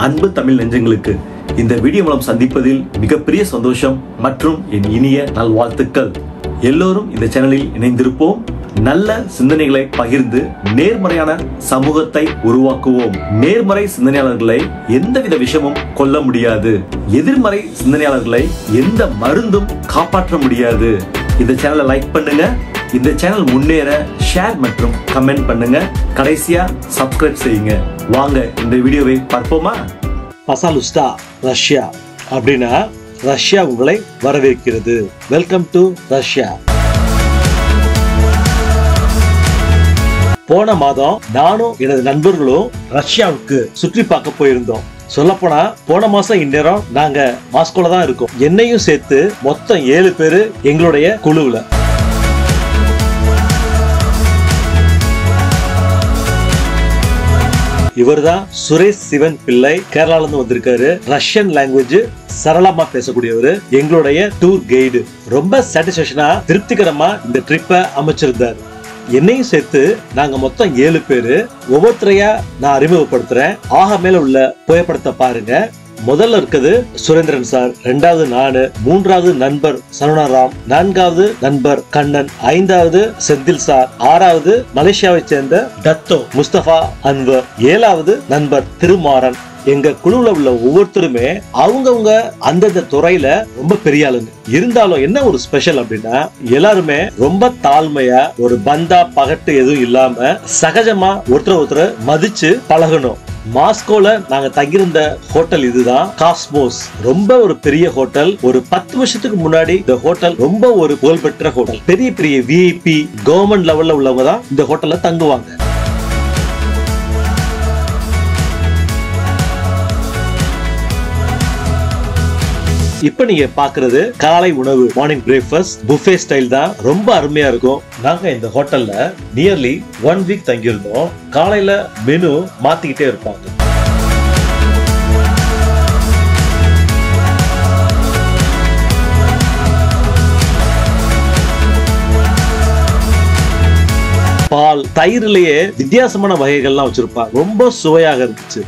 அன்பு தமிழ் நெஞ்சங்களுக்கு இந்த வீடியோ மூலம் சந்திப்பதில் மிகப்பெரிய சந்தோஷம் மற்றும் என் இனிய நல்வாழ்த்துக்கள் எல்லோரும் இந்த சேனலில் இணைந்திருப்போம் நல்ல சிந்தனைகளை பகிர்ந்து நேர்மறையான சமூகத்தை உருவாக்குவோம் நேர்மறை சிந்தனையாளர்களை எந்தவித விஷயமும் கொல்ல முடியாது எதிர்மறை சிந்தனையாளர்களை எந்த மருந்தும் காப்பாற்ற முடியாது இந்த சேனலை லைக் பண்ணுங்க இந்த சேனல் முன்னேற ஷேர் மற்றும் கமெண்ட் பண்ணுங்க கடைசியா சப்ஸ்கிரைப் செய்யுங்க வாங்க இந்த வீடியோவை பார்ப்போமா பசாலுஸ்டா ரஷ்யா அப்படின்னா ரஷ்யா உங்களை வரவேற்கிறது வெல்கம் டு ரஷ்யா போன மாதம் நானும் எனது நண்பர்களும் ரஷ்யாவுக்கு சுற்றி பார்க்க போயிருந்தோம் சொல்லப்போனா போன மாசம் இந்நேரம் நாங்க மாஸ்கோல தான் இருக்கோம் என்னையும் சேர்த்து மொத்தம் ஏழு பேரு எங்களுடைய குழுவுல இவர்தான் சுரேஷ் சிவன் பிள்ளை கேரளால இருந்து வந்திருக்காரு ரஷ்யன் லாங்குவேஜ் சரளமா பேசக்கூடியவர் எங்களுடைய டூர் கைடு ரொம்ப சாட்டிஸ்பேஷனா திருப்திகரமா இந்த ட்ரிப்பை அமைச்சிருந்தார் என்னையும் சேர்த்து நாங்க மொத்தம் ஏழு பேரு ஒவ்வொருத்தரையா நான் அறிமுகப்படுத்துறேன் ஆக மேல உள்ள புகைப்படத்தை பாருங்க முதல்ல இருக்குது சுரேந்திரன் சார் ரெண்டாவது நானு மூன்றாவது நண்பர் சரவணராம் நான்காவது நண்பர் கண்ணன் ஐந்தாவது செந்தில் சார் ஆறாவது மலேசியாவை சேர்ந்த டத்தோ முஸ்தபா அன்வர் ஏழாவது நண்பர் திருமாறன் எங்க குழுவுல உள்ள ஒவ்வொருத்தருமே அவங்கவுங்க அந்தந்த துறையில ரொம்ப பெரிய ஆளுங்க இருந்தாலும் என்ன ஒரு ஸ்பெஷல் அப்படின்னா எல்லாருமே ரொம்ப தாழ்மையா ஒரு பந்தா பகட்டு எதுவும் இல்லாம சகஜமா ஒருத்தர் ஒருத்தர் மதிச்சு பழகணும் மாஸ்கோல நாங்க தங்கியிருந்த ஹோட்டல் இதுதான் காஸ்மோஸ் ரொம்ப ஒரு பெரிய ஹோட்டல் ஒரு பத்து வருஷத்துக்கு முன்னாடி இந்த ஹோட்டல் ரொம்ப ஒரு புகழ்பெற்ற ஹோட்டல் பெரிய பெரிய விஐபி கவர்மெண்ட் லெவல்ல உள்ளவங்க தான் இந்த ஹோட்டல்ல தங்குவாங்க இப்ப நீங்க பாக்குறது காலை உணவு மார்னிங் பிரேக்ஃபாஸ்ட் புஃபே ஸ்டைல் தான் ரொம்ப அருமையா இருக்கும் நாங்க இந்த ஹோட்டல்ல நியர்லி ஒன் வீக் தங்கியிருந்தோம் காலையில மெனு மாத்திக்கிட்டே இருப்பாங்க பால் தயிர்லயே வித்தியாசமான வகைகள்லாம் வச்சிருப்பாங்க ரொம்ப சுவையாக இருந்துச்சு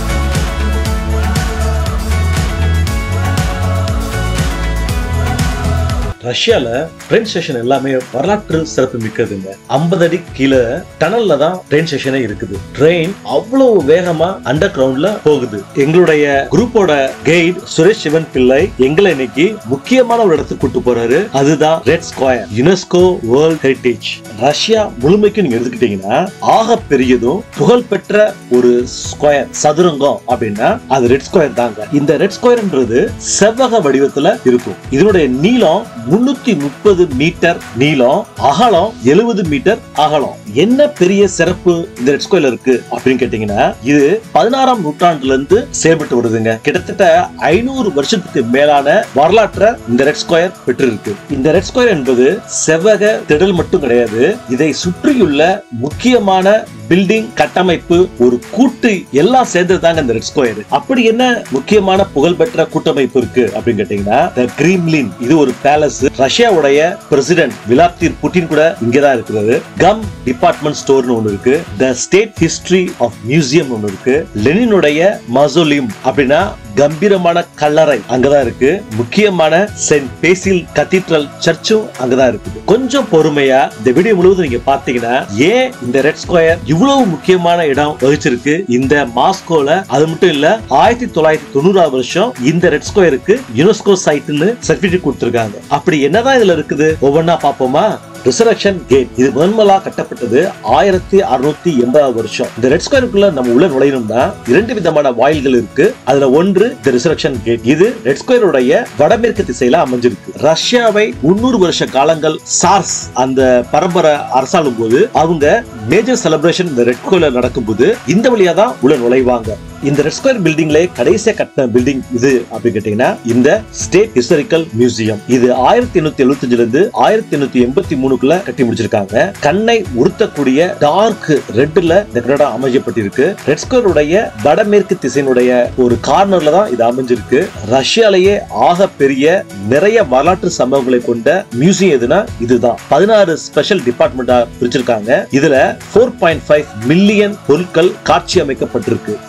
ரஷ்யால ட்ரெயின் ஸ்டேஷன் எல்லாமே வரலாற்று சிறப்பு மிக்கதுங்க ஐம்பது அடி கீழே டனல்ல தான் ட்ரெயின் ஸ்டேஷனே இருக்குது ட்ரெயின் அவ்வளவு வேகமா அண்டர் கிரவுண்ட்ல போகுது எங்களுடைய குரூப்போட கைட் சுரேஷ் சிவன் பிள்ளை எங்களை இன்னைக்கு முக்கியமான ஒரு இடத்துக்கு கூட்டு போறாரு அதுதான் red square UNESCO world heritage Russia முழுமைக்கு நீங்க எடுத்துக்கிட்டீங்கன்னா ஆக பெரியதும் புகழ்பெற்ற ஒரு ஸ்கொயர் சதுரங்கம் அப்படின்னா அது ரெட் ஸ்கொயர் தாங்க இந்த ரெட் ஸ்கொயர்ன்றது செவ்வக வடிவத்துல இருக்கும் இதனுடைய நீளம் முன்னூத்தி முப்பது மீட்டர் நீளம் அகலம் எழுபது மீட்டர் அகலம் என்ன பெரிய சிறப்பு இந்த ரெட் ஸ்கொயர்ல இருக்கு அப்படின்னு கேட்டீங்கன்னா இது பதினாறாம் நூற்றாண்டுல இருந்து செயல்பட்டு வருதுங்க கிட்டத்தட்ட ஐநூறு வருஷத்துக்கு மேலான வரலாற்றை இந்த ரெட் ஸ்கொயர் பெற்றிருக்கு இந்த ரெட் ஸ்கொயர் என்பது செவ்வக திடல் மட்டும் கிடையாது இதை சுற்றியுள்ள முக்கியமான பில்டிங் கட்டமைப்பு ஒரு கூட்டு எல்லாம் சேர்ந்தது தாங்க இந்த ரெட் ஸ்கொயர் அப்படி என்ன முக்கியமான புகழ்பெற்ற கூட்டமைப்பு இருக்கு அப்படின்னு கேட்டீங்கன்னா த கிரீம்லின் இது ஒரு பேலஸ் ரஷ்யாவுடைய பிரசிடென்ட் விளாடிமிர் புட்டின் கூட இங்கதான் இருக்கிறது கம் டிபார்ட்மெண்ட் ஸ்டோர்னு ஒண்ணு இருக்கு the state history of museum ஒண்ணு இருக்கு லெனினுடைய மசோலியம் அப்படின்னா கம்பீரமான கல்லறை அங்கதான் இருக்கு முக்கியமான சென்ட் பேசில் கத்தீட்ரல் சர்ச்சும் அங்கதான் இருக்குது கொஞ்சம் பொறுமையா இந்த வீடியோ முழுவதும் நீங்க பாத்தீங்கன்னா ஏன் இந்த ரெட் ஸ்கொயர் இவ்வளவு முக்கியமான இடம் வகிச்சிருக்கு இந்த மாஸ்கோல அது மட்டும் இல்ல ஆயிரத்தி தொள்ளாயிரத்தி தொண்ணூறாவது வருஷம் இந்த ரெட் ஸ்கொயருக்கு யுனெஸ்கோ சைட்னு சர்டிபிகேட் கொடுத்திருக்காங்க அப்படி என்னதான் இதுல இருக்குது ஒவ்வொன்னா பாப்போமா ரிசரக்ஷன் கேட் இது முதன்மலா கட்டப்பட்டது ஆயிரத்தி அறுநூத்தி எண்பதாவது வருஷம் இந்த ரெட் ஸ்கொயருக்குள்ள நம்ம உள்ள நுழையணும்னா இரண்டு விதமான வாயில்கள் இருக்கு அதுல ஒன்று இந்த ரிசரக்ஷன் கேட் இது ரெட் ஸ்கொயருடைய வடமேற்கு திசையில அமைஞ்சிருக்கு ரஷ்யாவை முன்னூறு வருஷ காலங்கள் சார்ஸ் அந்த பரம்பரை அரசாளும் போது அவங்க மேஜர் செலிப்ரேஷன் இந்த ரெட் ஸ்கொயர்ல நடக்கும்போது இந்த வழியா தான் உள்ள நுழைவாங்க இந்த ரெட் ஸ்கொயர் பில்டிங்ல கடைசியா கட்டின பில்டிங் இது அப்படின்னு கேட்டீங்கன்னா இந்த ஸ்டேட் ஹிஸ்டாரிக்கல் மியூசியம் இது ஆயிரத்தி எண்ணூத்தி எழுபத்தஞ்சுல இருந்து ஆயிரத்தி எண்ணூத்தி எண்பத்தி மூணுக்குள்ள கட்டி முடிச்சிருக்காங்க கண்ணை உறுத்தக்கூடிய டார்க் ரெட்ல இந்த கட்டடம் அமைக்கப்பட்டிருக்கு ரெட் ஸ்கொயருடைய வடமேற்கு திசையினுடைய ஒரு கார்னர்ல தான் இது அமைஞ்சிருக்கு ரஷ்யாலேயே ஆக பெரிய நிறைய வரலாற்று சம்பவங்களை கொண்ட மியூசியம் எதுனா இதுதான் பதினாறு ஸ்பெஷல் டிபார்ட்மெண்டா பிரிச்சிருக்காங்க இதுல ஃபோர் பாயிண்ட் ஃபைவ் மில்லியன் பொருட்கள் காட்சி அமைக்கப்பட்டிருக்கு former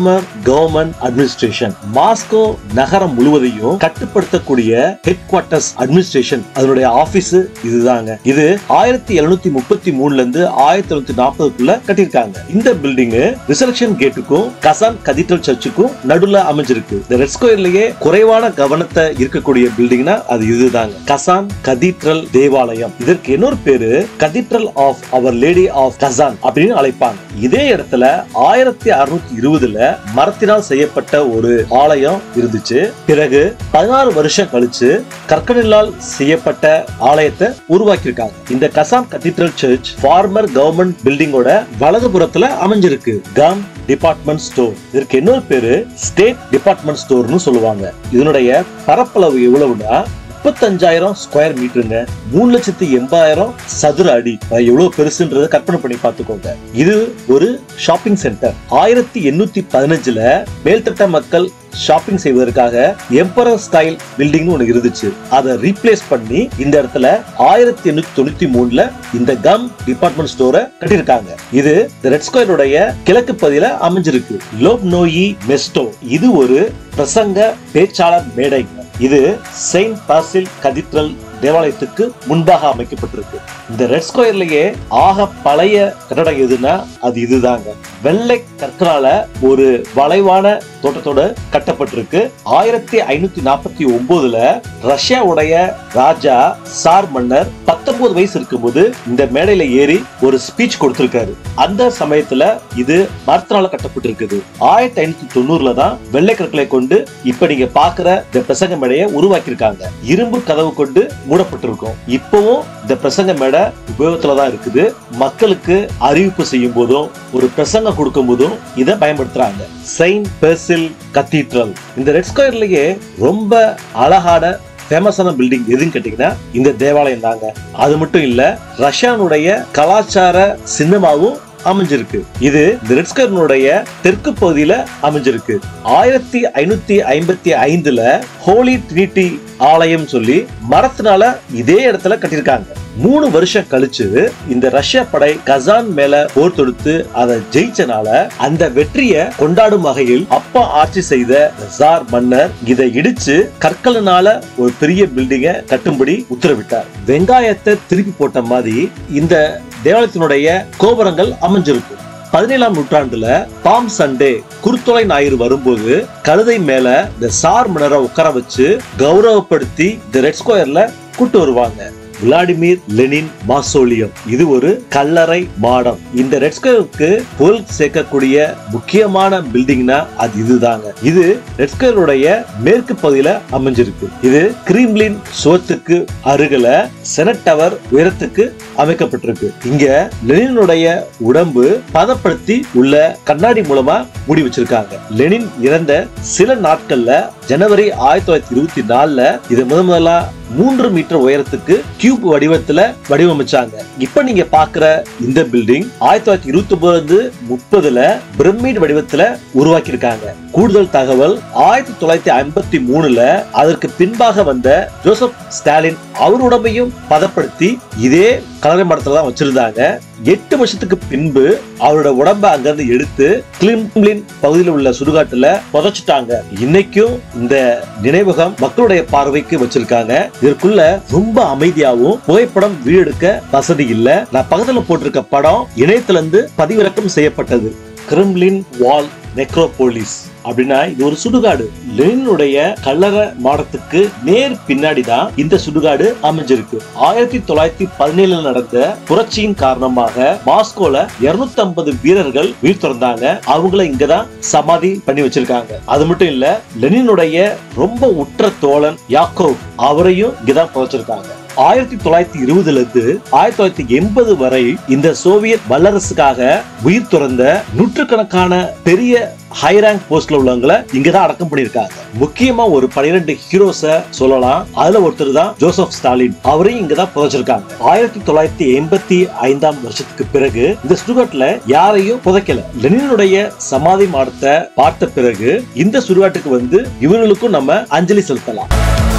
former government administration Moscow நகரம் முழுவதையும் கட்டுப்படுத்தக்கூடிய ஹெட் குவார்டர்ஸ் அட்மினிஸ்ட்ரேஷன் அதனுடைய ஆபீஸ் இதுதாங்க இது ஆயிரத்தி எழுநூத்தி முப்பத்தி மூணுல இருந்து ஆயிரத்தி எழுநூத்தி நாற்பதுக்குள்ள கட்டியிருக்காங்க இந்த பில்டிங் ரிசப்ஷன் கேட்டுக்கும் கசான் கதீட்ரல் சர்ச்சுக்கும் நடுவுல அமைஞ்சிருக்கு இந்த ரெட் ஸ்கொயர்லயே குறைவான கவனத்தை இருக்கக்கூடிய பில்டிங்னா அது இதுதாங்க கசான் கதீட்ரல் தேவாலயம் இதற்கு இன்னொரு பேரு cathedral of our lady of Kazan அப்படின்னு அழைப்பாங்க இதே இடத்துல ஆயிரத்தி அறுநூத்தி இருபதுல மரத்தினால் செய்யப்பட்ட ஒரு ஆலயம் இருந்துச்சு பிறகு பதினாறு வருஷம் கழிச்சு கற்கனில்லால் செய்யப்பட்ட ஆலயத்தை உருவாக்கியிருக்காங்க இந்த Kazan cathedral church former government பில்டிங்கோட வலதுபுறத்துல அமைஞ்சிருக்கு கம் டிபார்ட்மெண்ட் ஸ்டோர் இதற்கு இன்னொரு பேரு ஸ்டேட் டிபார்ட்மெண்ட் ஸ்டோர்னு சொல்லுவாங்க இதனுடைய பரப்பளவு எவ்வளவுனா முப்பத்தஞ்சாயிரம் ஸ்கொயர் மீட்டருங்க மூணு லட்சத்தி எண்பதாயிரம் சதுர அடி அது எவ்வளவு பெருசுன்றத கற்பனை பண்ணி பார்த்துக்கோங்க இது ஒரு ஷாப்பிங் சென்டர் ஆயிரத்தி எண்ணூத்தி பதினஞ்சுல மேல்தட்ட மக்கள் ஷாப்பிங் செய்வதற்காக எம்பரர் ஸ்டைல் பில்டிங் ஒண்ணு இருந்துச்சு அதை ரீப்ளேஸ் பண்ணி இந்த இடத்துல ஆயிரத்தி எண்ணூத்தி தொண்ணூத்தி மூணுல இந்த கம் டிபார்ட்மெண்ட் ஸ்டோரை கட்டியிருக்காங்க இது ரெட் ஸ்கொயருடைய கிழக்கு பகுதியில அமைஞ்சிருக்கு லோப் நோயி மெஸ்டோ இது ஒரு பிரசங்க பேச்சாளர் மேடை இது செயின்ட் பாசில் கதீட்ரல் தேவாலயத்துக்கு முன்பாக அமைக்கப்பட்டிருக்கு இந்த ரெட் ஸ்கொயர்லயே ஆக பழைய கட்டடம் எதுனா அது இதுதாங்க வெள்ளை கற்களால ஒரு வளைவான தோட்டத்தோட கட்டப்பட்டிருக்கு ஆயிரத்தி ஐநூத்தி நாற்பத்தி ஒன்பதுல ரஷ்யாவுடைய ராஜா சார் மன்னர் பத்தொன்பது வயசு இருக்கும்போது இந்த மேடையில ஏறி ஒரு ஸ்பீச் கொடுத்திருக்காரு அந்த சமயத்துல இது மரத்தினால கட்டப்பட்டிருக்குது ஆயிரத்தி ஐநூத்தி தொண்ணூறுல தான் வெள்ளை கற்களை கொண்டு இப்ப நீங்க பாக்குற இந்த பிரசங்க மேடையை உருவாக்கியிருக்காங்க இரும்பு கதவு கொண்டு மூடப்பட்டிருக்கும் இப்பவும் இந்த பிரசங்க மேடை உபயோகத்துல தான் இருக்குது மக்களுக்கு அறிவிப்பு செய்யும் போதும் ஒரு பிரசங்கம் கொடுக்கும் போதும் இதை பயன்படுத்துறாங்க செயின்ட் பெர்சில் கத்தீட்ரல் இந்த ரெட் ஸ்கொயர்லயே ரொம்ப அழகான ஃபேமஸான பில்டிங் எதுன்னு கேட்டீங்கன்னா இந்த தேவாலயம் தாங்க அது மட்டும் இல்ல ரஷ்யானுடைய கலாச்சார சின்னமாவும் அமைஞ்சிருக்கு இது இந்த ரெட் ஸ்கொயர்னுடைய தெற்கு பகுதியில அமைஞ்சிருக்கு ஆயிரத்தி ஐநூத்தி ஐம்பத்தி ஐந்துல ஹோலி ட்ரினிட்டி ஆலயம் சொல்லி மரத்தினால இதே இடத்துல கட்டியிருக்காங்க மூணு வருஷம் கழிச்சு இந்த ரஷ்ய படை கசான் மேல போர் தொடுத்து அதை ஜெயிச்சனால அந்த வெற்றியை கொண்டாடும் வகையில் அப்பா ஆட்சி செய்த ஜார் மன்னர் இதை இடிச்சு கற்களினால ஒரு பெரிய பில்டிங்கை கட்டும்படி உத்தரவிட்டார் வெங்காயத்தை திருப்பி போட்ட மாதிரி இந்த தேவாலயத்தினுடைய கோபுரங்கள் அமைஞ்சிருக்கும் பதினேழாம் நூற்றாண்டுல பாம் சண்டே குருத்தொலை ஞாயிறு வரும்போது கழுதை மேல இந்த சார் மன்னரை உட்கார வச்சு கௌரவப்படுத்தி இந்த ரெட் ஸ்கொயர்ல கூட்டு வருவாங்க விளாடிமிர் லெனின் மாசோலியம் இது ஒரு கல்லறை மாடம் இந்த ரெட் ஸ்கொயருக்கு புகழ் சேர்க்கக்கூடிய முக்கியமான பில்டிங்னா அது இதுதாங்க இது ரெட் ஸ்கொயருடைய மேற்கு பகுதியில அமைஞ்சிருக்கு இது கிரீம்லின் சுவத்துக்கு அருகில செனட் டவர் உயரத்துக்கு அமைக்கப்பட்டிருக்கு இங்க லெனினுடைய உடம்பு பதப்படுத்தி உள்ள கண்ணாடி மூலமா மூடி வச்சிருக்காங்க லெனின் இறந்த சில நாட்கள்ல ஜனவரி ஆயிரத்தி தொள்ளாயிரத்தி இருபத்தி நாலுல இது முத முதலா மூன்று மீட்டர் உயரத்துக்கு கியூப் வடிவத்துல வடிவமைச்சாங்க இப்ப நீங்க பாக்குற இந்த பில்டிங் ஆயிரத்தி தொள்ளாயிரத்தி இருபத்தி ஒன்பது முப்பதுல பிரமிட் வடிவத்துல உருவாக்கி இருக்காங்க கூடுதல் தகவல் ஆயிரத்தி தொள்ளாயிரத்தி ஐம்பத்தி மூணுல அதற்கு பின்பாக வந்த ஜோசப் ஸ்டாலின் அவர் உடம்பையும் பதப்படுத்தி இதே கலரை மடத்துல தான் வச்சிருந்தாங்க எட்டு வருஷத்துக்கு பின்பு அவரோட உடம்ப அங்கிருந்து எடுத்து கிளிம்லின் பகுதியில் உள்ள சுடுகாட்டுல புதைச்சிட்டாங்க இன்னைக்கும் இந்த நினைவகம் மக்களுடைய பார்வைக்கு வச்சிருக்காங்க இதற்குள்ள ரொம்ப அமைதியாவும் புகைப்படம் வீடெடுக்க வசதி இல்ல நான் பக்கத்துல போட்டிருக்க படம் இணையத்துல இருந்து பதிவிறக்கம் செய்யப்பட்டது கிரிம்லின் வால் நெக்ரோபோலிஸ் அப்படின்னா இது ஒரு சுடுகாடு லெனினுடைய கல்லறை மாடத்துக்கு நேர் பின்னாடி தான் இந்த சுடுகாடு அமைஞ்சிருக்கு ஆயிரத்தி தொள்ளாயிரத்தி பதினேழுல நடந்த புரட்சியின் காரணமாக மாஸ்கோல 250 ஐம்பது வீரர்கள் உயிர் திறந்தாங்க அவங்கள இங்கதான் சமாதி பண்ணி வச்சிருக்காங்க அது மட்டும் இல்ல லெனினுடைய ரொம்ப உற்ற தோழன் யாக்கோவ் அவரையும் இங்கதான் புதைச்சிருக்காங்க ஆயிரத்தி தொள்ளாயிரத்தி இருபதுல இருந்து ஆயிரத்தி தொள்ளாயிரத்தி எண்பது வரை இந்த சோவியத் வல்லரசுக்காக உயிர் துறந்த நூற்றுக்கணக்கான பெரிய ஹை ரேங்க் போஸ்ட்ல உள்ளவங்களை இங்கதான் அடக்கம் பண்ணிருக்காங்க முக்கியமா ஒரு பனிரெண்டு ஹீரோஸ சொல்லலாம் அதுல ஒருத்தர் தான் ஜோசப் ஸ்டாலின் அவரையும் இங்கதான் புதைச்சிருக்காங்க ஆயிரத்தி தொள்ளாயிரத்தி எண்பத்தி ஐந்தாம் வருஷத்துக்கு பிறகு இந்த சுடுகாட்டுல யாரையும் புதைக்கல லெனினுடைய சமாதி மாடத்தை பார்த்த பிறகு இந்த சுடுகாட்டுக்கு வந்து இவர்களுக்கும் நம்ம அஞ்சலி செலுத்தலாம்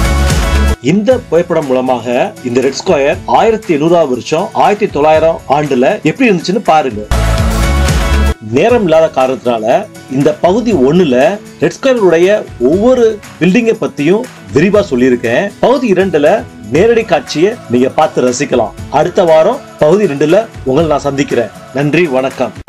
இந்த புகைப்படம் மூலமாக இந்த ரெட் ஸ்கொயர் ஆயிரத்தி எண்ணூறாவது வருஷம் ஆயிரத்தி தொள்ளாயிரம் ஆண்டுல எப்படி இருந்துச்சுன்னு பாருங்க நேரம் இல்லாத காரணத்தினால இந்த பகுதி ஒண்ணுல ரெட் ஸ்கொயருடைய ஒவ்வொரு பில்டிங்கை பத்தியும் விரிவா சொல்லியிருக்கேன் பகுதி இரண்டுல நேரடி காட்சியை நீங்க பார்த்து ரசிக்கலாம் அடுத்த வாரம் பகுதி ரெண்டுல உங்களை நான் சந்திக்கிறேன் நன்றி வணக்கம்